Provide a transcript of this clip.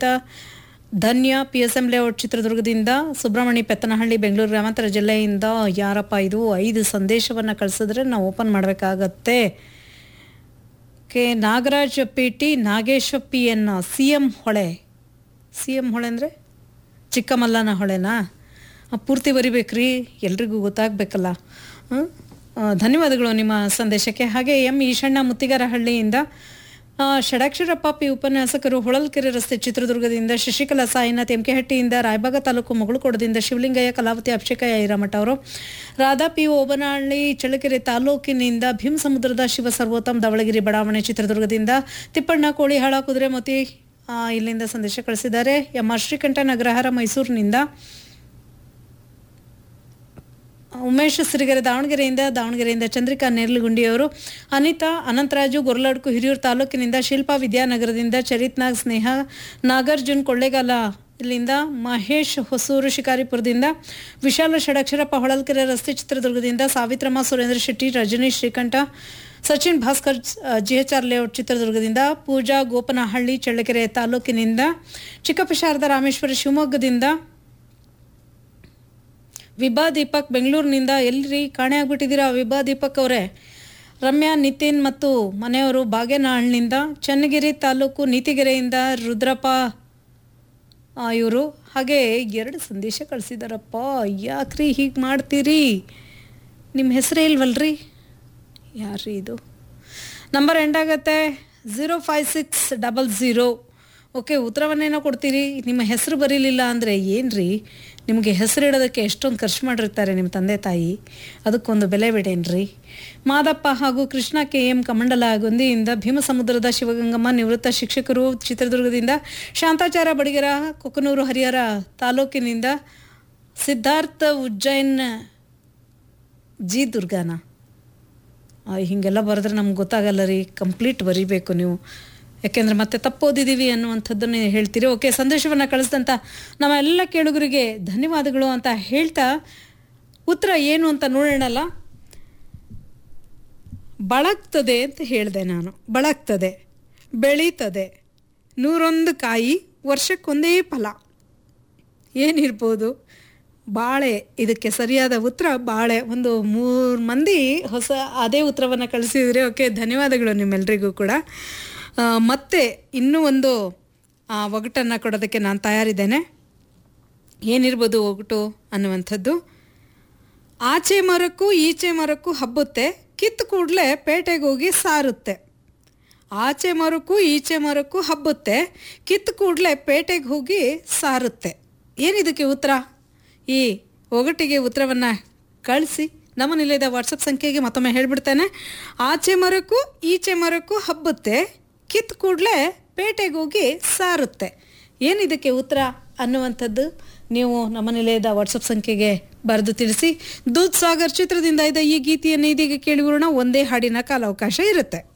Anita Dhanya P S M layout ಚಿತ್ರದುರ್ಗದಿಂದ ಸುಬ್ರಹ್ಮಣ್ಯ ಪೆತ್ತನಹಳ್ಳಿ ಬೆಂಗಳೂರು ಗ್ರಾಮಾಂತರ ಜಿಲ್ಲೆಯಿಂದ ಯಾರಪ್ಪ ಇದು ಐದು ಸಂದೇಶವನ್ನು ಕಳಿಸಿದ್ರೆ ನಾವು ಓಪನ್ ಮಾಡಬೇಕಾಗತ್ತೆ K Nagaraj P T Nagesha P N C M Hole C M Hole ಅಂದರೆ ಚಿಕ್ಕಮಲ್ಲನ ಹೊಳೆನಾ ಆ, ಪೂರ್ತಿ ಬರಿಬೇಕ್ರಿ ಎಲ್ರಿಗೂ ಗೊತ್ತಾಗಬೇಕಲ್ಲ ಧನ್ಯವಾದಗಳು ನಿಮ್ಮ ಸಂದೇಶಕ್ಕೆ ಹಾಗೆ ಎಂ ಈಶಣ್ಣ ಮುತ್ತಿಗಾರಹಳ್ಳಿಯಿಂದ ಆ, ಷಡಾಕ್ಷರಪ್ಪ ಪಿ ಉಪನ್ಯಾಸಕರು ಹೊಳಲ್ಕೆರೆ ರಸ್ತೆ ಚಿತ್ರದುರ್ಗದಿಂದ ಶಶಿಕಲಾ ಸಾಯಿನಾಥ್ ಎಂಕೆಹಟ್ಟಿಯಿಂದ ರಾಯಬಾಗ ತಾಲೂಕು ಮಗಳಕೋಡದಿಂದ ಶಿವಲಿಂಗಯ್ಯ ಕಲಾವತಿ ಅಭಿಷೇಕಯ್ಯ ಹಿರಮಠ ಅವರು ರಾಧಾ ಪಿ ಓಬನಹಳ್ಳಿ ಚಳ್ಳಕೆರೆ ತಾಲೂಕಿನಿಂದ ಭೀಮಸಮುದ್ರದ ಶಿವ ಸರ್ವೋತ್ತಮ್ ದಾವಣಗೆರೆ ಬಡಾವಣೆ ಚಿತ್ರದುರ್ಗದಿಂದ ತಿಪ್ಪಣ್ಣ ಕೋಳಿಹಾಳ ಕುದುರೆಮತಿ ಆ, ಇಲ್ಲಿಂದ ಸಂದೇಶ ಕಳಿಸಿದ್ದಾರೆ ಎಂ ಆರ್ ಶ್ರೀಕಂಠ ನಗರಹಾರ ಮೈಸೂರಿನಿಂದ ಉಮೇಶ್ ಸಿರಿಗೆರೆ ದಾವಣಗೆರೆಯಿಂದ ದಾವಣಗೆರೆಯಿಂದ ಚಂದ್ರಿಕಾ ನೇರ್ಲಗುಂಡಿಯವರು ಅನಿತಾ ಅನಂತರಾಜು ಗೊರ್ಲಡ್ಕು ಹಿರಿಯೂರು ತಾಲೂಕಿನಿಂದ ಶಿಲ್ಪಾ ವಿದ್ಯಾನಗರದಿಂದ ಚರಿತ್ನಾಗ್ ಸ್ನೇಹ ನಾಗಾರ್ಜುನ್ ಕೊಳ್ಳೇಗಾಲ ಇಲ್ಲಿಂದ ಮಹೇಶ್ ಹೊಸೂರು ಶಿಕಾರಿಪುರದಿಂದ ವಿಶಾಲ ಷಡಕ್ಷರಪ್ಪ ಹೊಳಲ್ಕೆರೆ ರಸ್ತೆ ಚಿತ್ರದುರ್ಗದಿಂದ Savitramma Surendra Shetty Rajneesh Srikantha Sachin Bhaskar G H R layout ಚಿತ್ರದುರ್ಗದಿಂದ ಪೂಜಾ ಗೋಪನಹಳ್ಳಿ ಚಳ್ಳಕೆರೆ ತಾಲೂಕಿನಿಂದ ಚಿಕ್ಕಪ್ಪ ಶಾರದಾ ರಾಮೇಶ್ವರ ಶಿವಮೊಗ್ಗದಿಂದ ವಿಭಾ ದೀಪಕ್ ಬೆಂಗಳೂರಿನಿಂದ ಎಲ್ರಿ ಕಾಣೆ ಆಗ್ಬಿಟ್ಟಿದ್ದೀರಾ ವಿಭಾ ದೀಪಕ್ ಅವರೇ ರಮ್ಯಾ ನಿತಿನ್ ಮತ್ತು ಮನೆಯವರು ಬಾಗೇನಹಳ್ಳಿನಿಂದ ಚನ್ನಗಿರಿ ತಾಲೂಕು ನೀತಿಗೆರೆಯಿಂದ ರುದ್ರಪ್ಪ ಇವರು ಹಾಗೆ ಎರಡು ಸಂದೇಶ ಕಳಿಸಿದಾರಪ್ಪ ಯಾಕ್ರಿ ಹೀಗೆ ಮಾಡ್ತೀರಿ ನಿಮ್ಮ ಹೆಸರೇ ಇಲ್ವಲ್ರಿ ಯಾರ್ರಿ ಇದು ನಂಬರ್ ಎಂಡ್ ಆಗತ್ತೆ zero five six double zero okay ಉತ್ತರವನ್ನೇನೋ ಕೊಡ್ತೀರಿ ನಿಮ್ಮ ಹೆಸರು ಬರೀಲಿಲ್ಲ ಅಂದರೆ ಏನ್ರಿ ನಿಮಗೆ ಹೆಸರಿಡೋದಕ್ಕೆ ಎಷ್ಟೊಂದು ಖರ್ಚು ಮಾಡಿರ್ತಾರೆ ನಿಮ್ಮ ತಂದೆ ತಾಯಿ ಅದಕ್ಕೊಂದು ಬೆಲೆ ಬಿಡೇನ್ರಿ ಮಾದಪ್ಪ ಹಾಗೂ ಕೃಷ್ಣ ಕೆ ಎಂ ಕಮಂಡಲ ಗೊಂದಿಯಿಂದ ಭೀಮಸಮುದ್ರದ ಶಿವಗಂಗಮ್ಮ ನಿವೃತ್ತ ಶಿಕ್ಷಕರು ಚಿತ್ರದುರ್ಗದಿಂದ ಶಾಂತಾಚಾರ ಬಡಿಗರ ಕೊಕ್ಕನೂರು ಹರಿಹರ ತಾಲೂಕಿನಿಂದ ಸಿದ್ಧಾರ್ಥ ಉಜ್ಜೈನ್ ಜಿ ದುರ್ಗಾನ ಆ, ಹೀಗೆಲ್ಲ ಬರೆದ್ರೆ ನಮ್ಗೆ ಗೊತ್ತಾಗಲ್ಲ ರೀ ಕಂಪ್ಲೀಟ್ ಬರಿಬೇಕು ನೀವು ಯಾಕೆಂದ್ರೆ ಮತ್ತೆ ತಪ್ಪು ಓದಿದ್ದೀವಿ ಅನ್ನುವಂಥದ್ದನ್ನು ಹೇಳ್ತೀರಿ ಓಕೆ ಸಂದೇಶವನ್ನು ಕಳಿಸಿದಂಥ ನಮ್ಮ ಎಲ್ಲ ಕೇಳುಗರಿಗೆ ಧನ್ಯವಾದಗಳು ಅಂತ ಹೇಳ್ತಾ ಉತ್ತರ ಏನು ಅಂತ ನೋಡೋಣಲ್ಲ ಬಳಗ್ತದೆ ಅಂತ ಹೇಳಿದೆ ನಾನು ಬಳಗ್ತದೆ ಬೆಳೀತದೆ ನೂರೊಂದು ಕಾಯಿ ವರ್ಷಕ್ಕೊಂದೇ ಫಲ ಏನಿರ್ಬೋದು ಬಾಳೆ ಇದಕ್ಕೆ ಸರಿಯಾದ ಉತ್ತರ ಬಾಳೆ ಒಂದು ಮೂರು ಮಂದಿ ಹೊಸ ಅದೇ ಉತ್ತರವನ್ನು ಕಳಿಸಿದರೆ ಓಕೆ ಧನ್ಯವಾದಗಳು ನಿಮ್ಮೆಲ್ರಿಗೂ ಕೂಡ ಆ, ಮತ್ತೆ ಇನ್ನೂ ಒಂದು ಆ, ಒಗಟನ್ನು ಕೊಡೋದಕ್ಕೆ ನಾನು ತಯಾರಿದ್ದೇನೆ ಏನಿರ್ಬೋದು ಒಗಟು ಅನ್ನುವಂಥದ್ದು ಆಚೆ ಮರಕ್ಕೂ ಈಚೆ ಮರಕ್ಕೂ ಹಬ್ಬುತ್ತೆ ಕಿತ್ತು ಕೂಡಲೇ ಪೇಟೆಗೆ ಹೋಗಿ ಸಾರುತ್ತೆ ಆಚೆ ಮರಕ್ಕೂ ಈಚೆ ಮರಕ್ಕೂ ಹಬ್ಬುತ್ತೆ ಕಿತ್ತು ಕೂಡಲೇ ಪೇಟೆಗೆ ಹೋಗಿ ಸಾರುತ್ತೆ ಏನಿದಕ್ಕೆ ಉತ್ತರ ಈ ಒಗಟಿಗೆ ಉತ್ತರವನ್ನು ಕಳಿಸಿ ನಮ್ಮ ನಿಲಯದ ವಾಟ್ಸಪ್ ಸಂಖ್ಯೆಗೆ ಮತ್ತೊಮ್ಮೆ ಹೇಳ್ಬಿಡ್ತೇನೆ ಆಚೆ ಮರಕ್ಕೂ ಈಚೆ ಮರಕ್ಕೂ ಹಬ್ಬುತ್ತೆ ಕಿತ್ತು ಕೂಡಲೇ ಪೇಟೆಗೆ ಹೋಗಿ ಸಾರುತ್ತೆ ಏನಿದಕ್ಕೆ ಉತ್ತರ ಅನ್ನುವಂಥದ್ದು ನೀವು ನಮ್ಮ ನಿಲಯದ ವಾಟ್ಸಪ್ ಸಂಖ್ಯೆಗೆ ಬರೆದು ತಿಳಿಸಿ ದೂದ್ ಸಾಗರ್ ಚಿತ್ರದಿಂದ ಇದ್ದ ಈ ಗೀತೆಯನ್ನು ಇದೀಗ ಕೇಳಿಬಿಡೋಣ ಒಂದೇ ಹಾಡಿನ ಕಾಲಾವಕಾಶ ಇರುತ್ತೆ